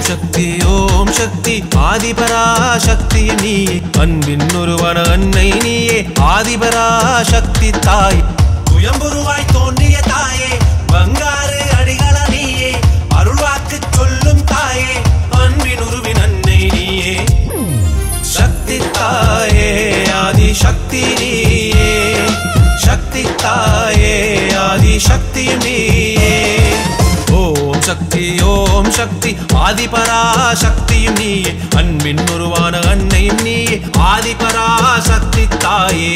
சக்தி ஓம் சக்தி ஆதிபராசக்தி நீ அன்பின் ஒருவன அன்னை நீயே ஆதிபராசக்தி தாய் சுயம்புருவாய் தோன்றிய தாயே பங்காறு அடிகள நீயே அருள்வாக்கு சொல்லும் தாயே அன்பின் உருவின் அன்னை நீயே சக்தி தாயே ஆதி சக்தி நீயே சக்தி தாயே ஆதி சக்தி நீயே ஓம் சக்தி ஓம் சக்தி ஆதிபராசக்தியும் நீயே அன்பின் உருவான அன்னையும் நீயே ஆதிபராசக்தி தாயே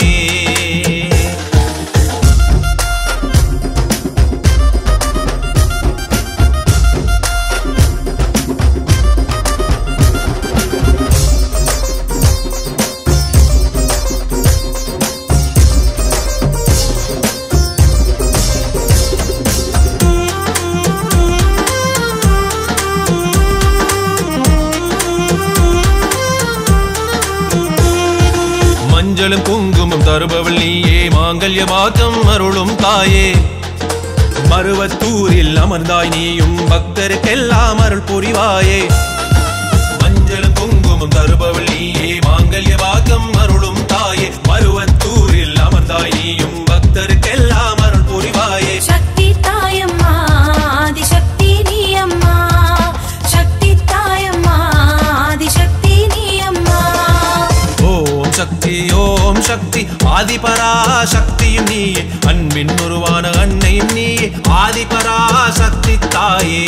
மஞ்சளும் குங்குமம் தருபவள் நீயே மாங்கல்ய மாற்றம் அருளும் தாயே மருவத்தூரில் அமர்ந்தாய் நீயும் பக்தருக்கெல்லாம் அருள் புரிவாயே மஞ்சளும் குங்குமம் தருபவள் நீயே மாங்கல்ய வாக்கம் அருளும் தாயே மருவத்தூரில் அமர்ந்தாய் நீயும் பக்தருக்கெல்லாம் அருள் புரிவாயே சக்தி தாயம்மா ஆதிசக்தி நீ அம்மா சக்தி தாயம்மா ஆதிசக்தி நீ அம்மா ஓம் சக்தி ஓம் சக்தி ஆதிபராசக்தியும் நீயே அன்பின் உருவான அன்னையும் நீயே ஆதிபராசக்தி தாயே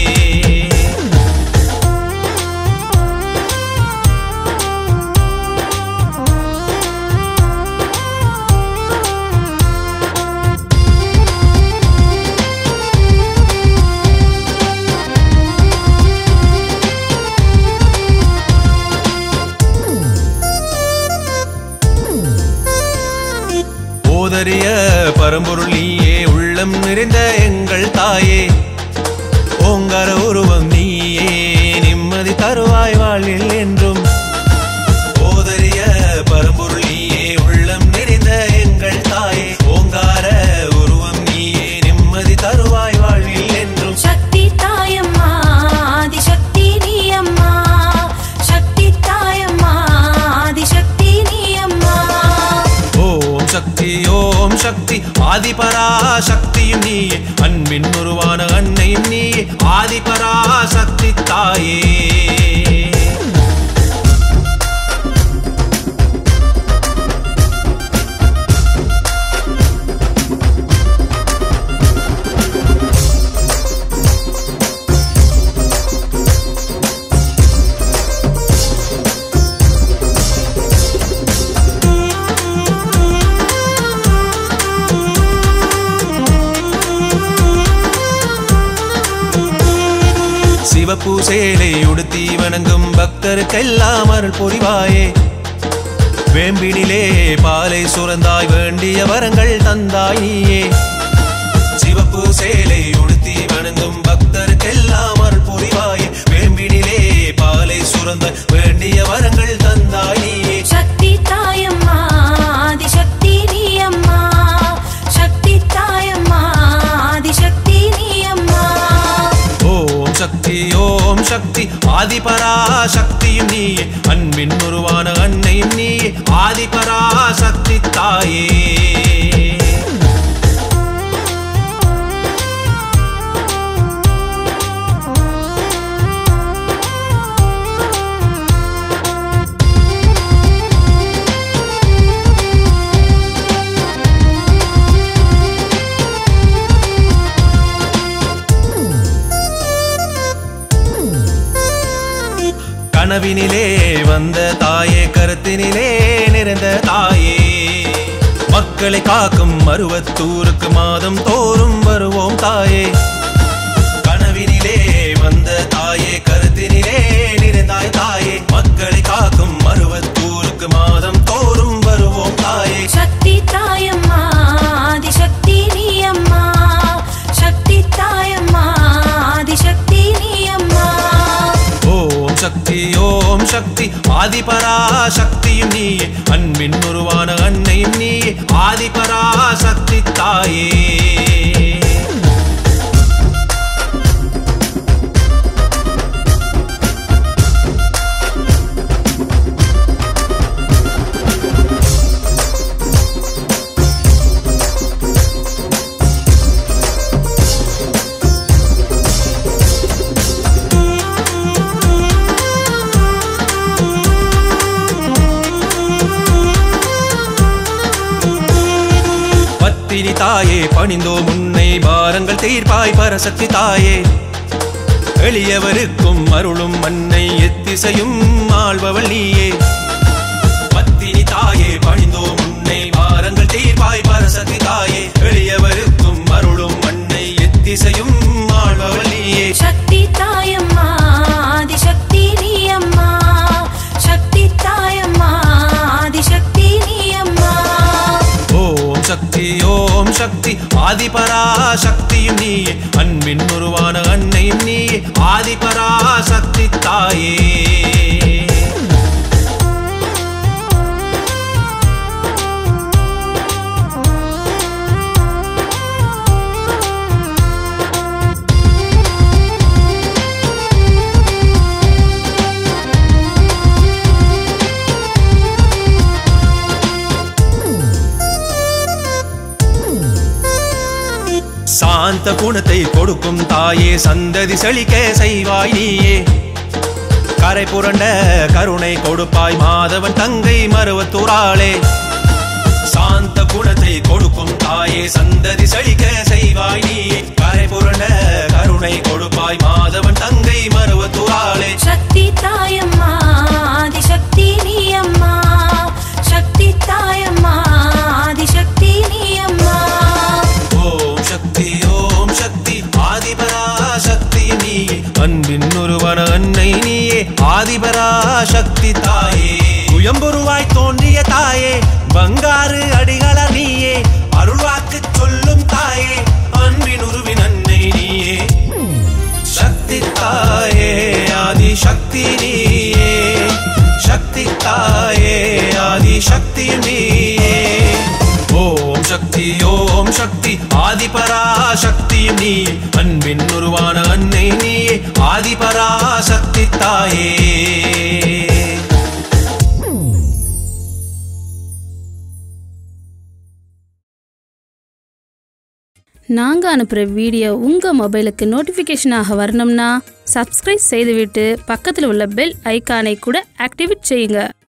ஓதறிய பரம்பொருள் நீயே உள்ளம் நிறைந்த எங்கள் தாயே ஓங்கார உருவம் நீயே நிம்மதி தருவாய் வாழ்வில் என்றும் ஓதறிய பரம்பொருள் நீயே உள்ளம் நிறைந்த எங்கள் தாயே ஓங்கார உருவம் நீயே நிம்மதி தருவாய் வாழ்வில் என்றும் சக்தி தாயம்மா ஆதிசக்தி நீ அம்மா சக்தி தாயம்மா ஆதிசக்தி நீ அம்மா ஓம் சக்தி ஓம் சக்தி ஆதிபராசக்தியும் நீயே அன்பின் உருவான அன்னையும் நீயே ஆதிபராசக்தி தாயே சிவப்பு சேலை உடுத்தி வணங்கும் பக்தருக்கெல்லாம் அருள் புரிவாயே வேம்பினிலே பாலை சுரந்தாய் வேண்டிய வரங்கள் தந்தாய் நீயே சிவப்பு சேலை உடுத்தி வணங்கும் பக்தருக்கெல்லாம் அருள் புரிவாயே வேம்பினிலே பாலை சுரந்தாய் வேண்டிய வரங்கள் தந்தாய் நீயே சக்தி தாயம்மா ஆதிசக்தி நீ அம்மா சக்தி தாயம்மா ஆதிசக்தி நீ அம்மா ஓம் சக்தி ஓம் சக்தி ஆதிபராசக்தியும் நீயே அன்பின் உருவான அன்னையும் நீயே ஆதிபராசக்தி தாயே கனவினிலே வந்த தாயே கருத்தினிலே நிறைந்த தாயே மக்களை காக்கும் மருவத்தூருக்கு மாதம் தோறும் வருவோம் தாயே கனவினிலே வந்த தாயே கருத்தினிலே நிறைந்தாய் தாயே மக்களை காக்கும் மருவத்தூருக்கு மாதம் தோறும் வருவோம் தாயே சக்தி தாயம்மா ஆதிசக்தி நீ அம்மா சக்தி தாயம்மா ஆதிசக்தி நீ அம்மா ஓம் சக்தி ஓம் சக்தி ஆதிபராசக்தியும் நீயே அன்பின் உருவான அன்னையும் நீயே ஆதிபராசக்தி தாயே பணிந்தோம் உன்னை பாரங்கள் தீர்ப்பாய் பரசக்தி தாயே எளியவருக்கும் அருளும் மன்னை எத்திசையும் ஆள்பவள் நீயே பத்தினி தாயே பணிந்தோம் உன்னை வாரங்கள் தீர்ப்பாய் பரசக்தி தாயே எளியவருக்கும் அருளும் மன்னை எத்திசையும் ஆள்பவள் நீயே சக்தி தாயம்மா ஆதிசக்தி நீ அம்மா சக்தி தாயம்மா ஆதிசக்தி நீ அம்மா ஓம் சக்தி ஓம் சக்தி ஆதிபரா சக்தியும் நீயே அன்பின் உருவான அன்னையும் நீயே ஆதிபரா சக்தி தாயே சாந்த குணத்தை கொடுக்கும் தாயே சந்ததி செழிக்க செய்வாய் நீயே கரை புரண்ட கருணை கொடுப்பாய் மாதவன் தங்கை மருவத்தூராளே சாந்த குணத்தை கொடுக்கும் தாயே சந்ததி செழிக்க செய்வாய் நீயே கரை புரண்ட கருணை கொடுப்பாய் மாதவன் தங்கை மருவத்தூராளே சக்தி தாயம்மா ஆதிசக்தி நீ அம்மா சக்தி தாயம்மா ஆதிசக்தி நீ அம்மா ஓம் சக்தி ஓம் சக்தி ஆதிபரா சக்தி நீயே அன்பின் ஒருவன அன்னை நீயே ஆதிபரா சக்தி தாயே உயம்புருவாய் தோன்றிய தாயே பங்காறு அடிகள நீயே அருள்வாக்கு சொல்லும் தாயே அன்பின் உருவின் அன்னை நீயே சக்தி தாயே ஆதி சக்தி நீயே சக்தி தாயே ஆதி சக்தி நீயே ஓம் சக்தி ஓம் சக்தி ஆதிபரா சக்தியும் நீ அன்பின் உருவான அன்னை நீயே ஆதிபரா சக்தி தாயே நாங்கள் அனுப்புகிற வீடியோ உங்கள் மொபைலுக்கு நோட்டிஃபிகேஷனாக வரணும்னா சப்ஸ்கிரைப் செய்துவிட்டு பக்கத்தில் உள்ள பெல் ஐகானை கூட ஆக்டிவேட் செய்யுங்க